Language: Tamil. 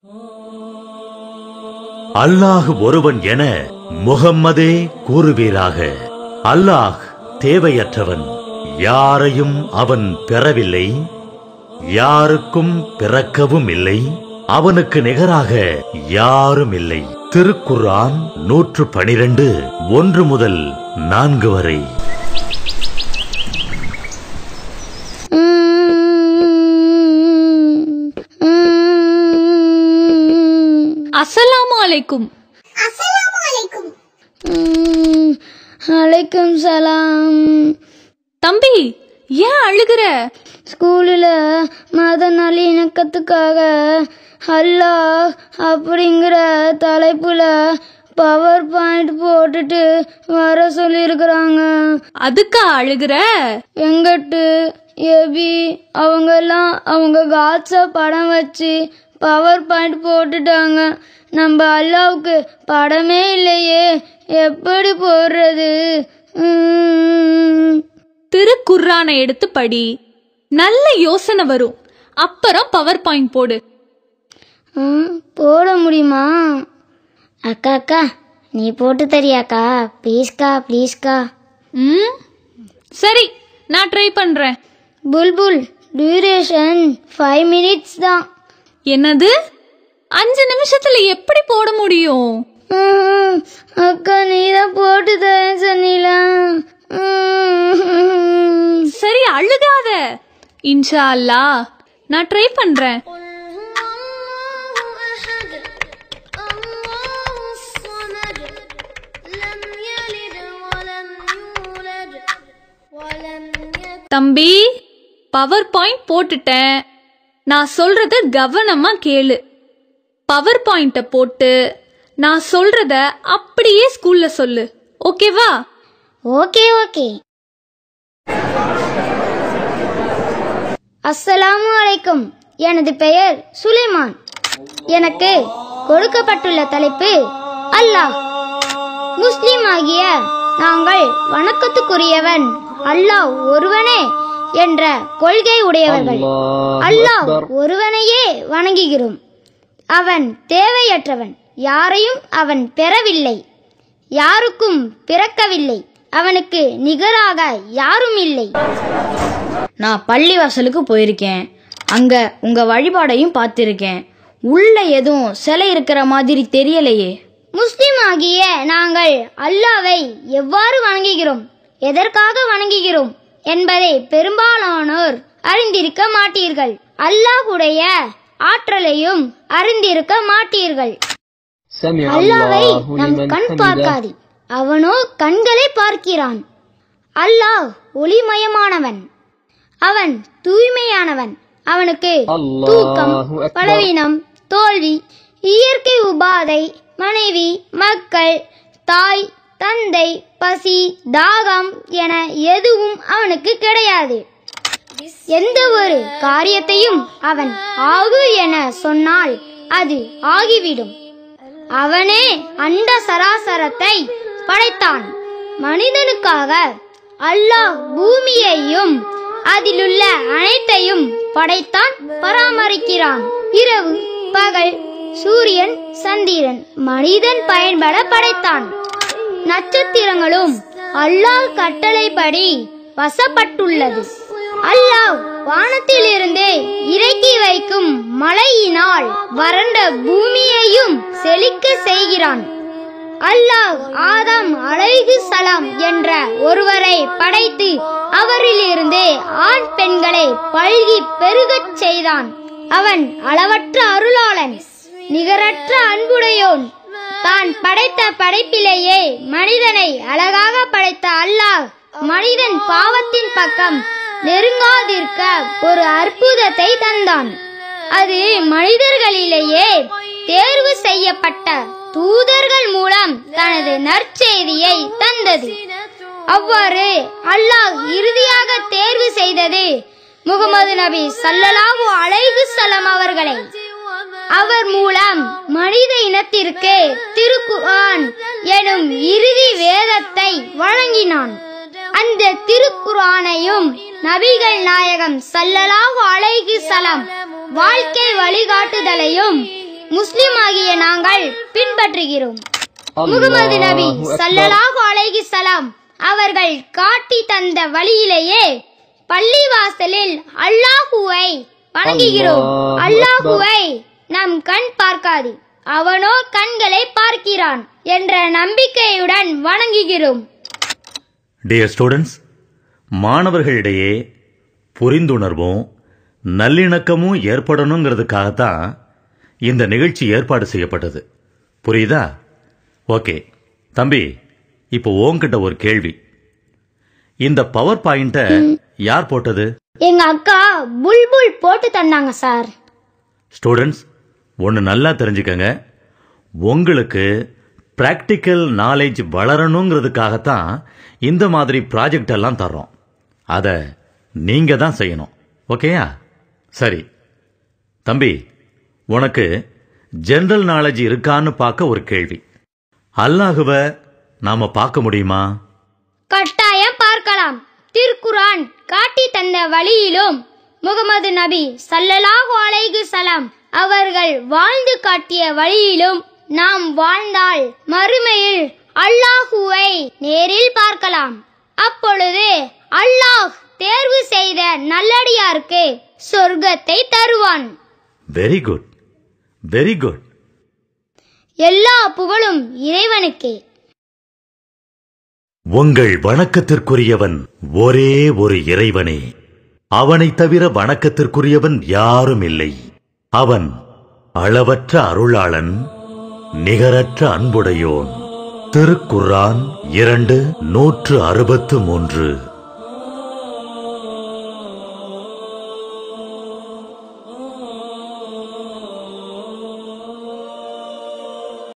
அல்லாஹ் ஒருவன் என முகம்மதே கூறுவீராக அல்லாஹ் தேவையற்றவன் யாரையும் அவன் பெறவில்லை யாருக்கும் பிறக்கவும் இல்லை அவனுக்கு நிகராக யாரும் இல்லை திருக்குர்ஆன் நூற்று பனிரெண்டு ஒன்று முதல் நான்கு வரை அஸ்ஸலாமு அலைக்கும் ம், அலைக்கும் சலாம் தம்பி ஏன் அழுகுற ஸ்கூலில் மத நல்லிணக்கத்துக்காக அல்லாஹ் அப்படிங்கிற தலைப்புல பவர் பாயிண்ட் போட்டுட்டு வர சொல்லியிருக்கிறாங்க அதுக்கா அழுகுற எங்கட்டு எபி அவங்கெல்லாம் அவங்க காட்ஸை படம் வச்சு பவர் பாயிண்ட் போட்டுட்டாங்க நம்ம அல்லாவுக்கு படமே இல்லையே எப்படி போடுறது ம். திருக்குர்ஆனை எடுத்து படி நல்ல யோசனை வரும் அப்புறம் பவர் பாயிண்ட் போடு ம், போட முடியுமா அக்கா அக்கா நீ போட்டு தரியாக்கா ப்ளீஸ்க்கா ப்ளீஸ்க்கா ம் சரி நான் ட்ரை பண்றேன் புல்புல் டியூரேஷன் ஃபைவ் மினிட்ஸ் தான் என்னது அஞ்சு நிமிஷத்துல எப்படி போட முடியும் ம், அக்கா நீ தான் போட்டு தரேன் சொன்னீங்களா ம். சரி அழுகாத இன்ஷா அல்லாஹ் நான் ட்ரை பண்றேன் தம்பி பவர் பாயிண்ட் போட்டுட்டேன் நான் சொல்றத கவனமா கேளு பவர் பாயிண்ட போட்டு நான் சொல்றத அப்படியே ஸ்கூல்ல சொல்லு ஓகேவா ஓகே ஓகே அஸ்ஸலாமு அலைக்கும் எனது பெயர் சுலைமான் எனக்கு கொடுக்கப்பட்டுள்ள தலைப்பு அல்லாஹ் முஸ்லிம் ஆகிய நாங்கள் வணக்கத்துக்குரியவன் அல்லாஹ் ஒருவனே என்ற கொள்கை உடையவர்கள் அல்லாஹ் ஒருவனையே வணங்குகிறோம் அவன் தேவையற்றவன் யாரையும் அவன் பெறவில்லை யாருக்கும் பிறக்கவில்லை அவனுக்கு நிகராக யாரும் இல்லை நான் பள்ளிவாசலுக்கு போயிருக்கேன் அங்க உங்க வழிபாடையும் பார்த்திருக்கேன் உள்ள எதுவும் சிலை இருக்கிற மாதிரி தெரியலையே முஸ்லிம் ஆகிய நாங்கள் அல்லாவை எவ்வாறு வணங்குகிறோம் எதற்காக வணங்குகிறோம் என்பதை பெரும்பாலானோர் அறிந்திருக்க மாட்டீர்கள் அல்லாஹ்வுடைய ஆற்றலையும் அறிந்திருக்க மாட்டீர்கள் سمع அல்லாவை الله நம் لمن கண் حمده பார்க்காது அவனோ கண்களை பார்க்கிறான் அல்லாஹ் ஒளிமயமானவன் அவன் தூய்மையானவன் அவனுக்கு அல்லாஹு தூக்கம் அக்பர். பலவீனம் தோல்வி இயற்கை உபாதை மனைவி மக்கள் தாய் தந்தை பசி தாகம் என எதுவும் அவனுக்கு கிடையாது எந்த ஒரு காரியத்தையும் அவன் ஆகு என சொன்னால் அது ஆகிவிடும் அவனே அண்ட சராசரத்தை படைத்தான் மனிதனுக்காக அல்லாஹ் பூமியையும் அதிலுள்ள அனைத்தையும் படைத்தான் பராமரிக்கிறான் இரவு பகல் சூரியன் சந்திரன் மனிதன் பயன்பட படைத்தான் நட்சத்திரங்களும் அல்லாஹ் கட்டளைப்படி வசப்பட்டுள்ளது அல்லாஹ் வானத்திலிருந்து இறக்கி வைக்கும் மழையினால் வறண்ட பூமியையும் செழிக்க செய்கிறான் அல்லாஹ் ஆதாம் அலைஹி சலாம் என்ற ஒருவரை படைத்து அவரிலிருந்து ஆண் பெண்களை பல்கி பெருகச் செய்தான் அவன் அளவற்ற அருளாளன் நிகரற்ற அன்புடையோன் தான் படைத்த படைப்பிலேயே மனிதனை அழகாக படைத்த அல்லாஹ் மனிதன் பாவத்தின் பக்கம் நெருங்காதிருக்க ஒரு அற்புதத்தை தந்தான் அது மனிதர்களிலேயே தேர்வு செய்யப்பட்ட தூதர்கள் மூலம் தனது நற்செய்தியை தந்தது அவ்வாறு அல்லாஹ் இறுதியாக தேர்வு செய்தது முகமது நபி ஸல்லல்லாஹு அலைஹி ஸலாம் அவர்களை அவர் மூலம் மனித இனத்திற்கு திருக்குர்ஆன் எனும் இறுதி வேதத்தை வழங்கினான் அந்த திருக்குர்ஆனையும் நபிகள் நாயகம் ஸல்லல்லாஹு அலைஹி ஸலாம் வாழ்க்கை வழிகாட்டுதலையும் முஸ்லிம் ஆகிய நாங்கள் பின்பற்றுகிறோம் முகமது நபி ஸல்லல்லாஹு அலைஹி ஸலாம் அவர்கள் காட்டி தந்த வழியிலேயே பள்ளிவாசலில் அல்லாஹுவை வணங்குகிறோம் அல்லாஹுவை நம் கண் பார்க்காது அவனோ கண்களை பார்க்கிறான் என்ற நம்பிக்கையுடன் வணங்குகிறோம் டியர் ஸ்டூடெண்ட்ஸ் மாணவர்களிடையே புரிந்துணர்வும் நல்லிணக்கமும் ஏற்படணுங்கிறதுக்காகத்தான் இந்த நிகழ்ச்சி ஏற்பாடு செய்யப்பட்டது புரியுதா ஓகே தம்பி இப்போ உன்கிட்ட ஒரு கேள்வி இந்த பவர் பாயிண்ட யார் போட்டது எங்க அக்கா புல்புல் போட்டு தந்தாங்க சார் ஸ்டூடெண்ட்ஸ் ஒன்று நல்லா தெரிஞ்சுக்கங்க உங்களுக்கு ப்ராக்டிக்கல் நாலேஜ் வளரணுங்கிறதுக்காகத்தான் இந்த மாதிரி ப்ராஜெக்ட் எல்லாம் தர்றோம் அதை நீங்க தான் செய்யணும் ஓகேயா சரி தம்பி உனக்கு ஜெனரல் நாலேஜ் இருக்கான்னு பார்க்க ஒரு கேள்வி அல்லாஹுவ நாம பார்க்க முடியுமா கட்டாயம் பார்க்கலாம் திருக்குரான் காட்டி தந்த வழியிலும் முகமது நபி ஸல்லல்லாஹு அலைஹி ஸலாம் அவர்கள் வாழ்ந்து காட்டிய வழியிலும் நாம் வாழ்ந்தால் மறுமையில் அல்லாஹுவை நேரில் பார்க்கலாம் அப்பொழுது அல்லாஹ் தேர்வு செய்த நல்லடியாருக்கு சொர்க்கத்தை தருவான் வெரி குட் வெரி குட் எல்லா புகழும் இறைவனுக்கே உங்கள் வணக்கத்திற்குரியவன் ஒரே ஒரு இறைவனே அவனைத் தவிர வணக்கத்திற்குரியவன் யாரும் இல்லை அவன் அளவற்ற அருளாளன் நிகரற்ற அன்புடையோன் திருக்குர்ஆன் இரண்டு நூற்று அறுபத்து மூன்று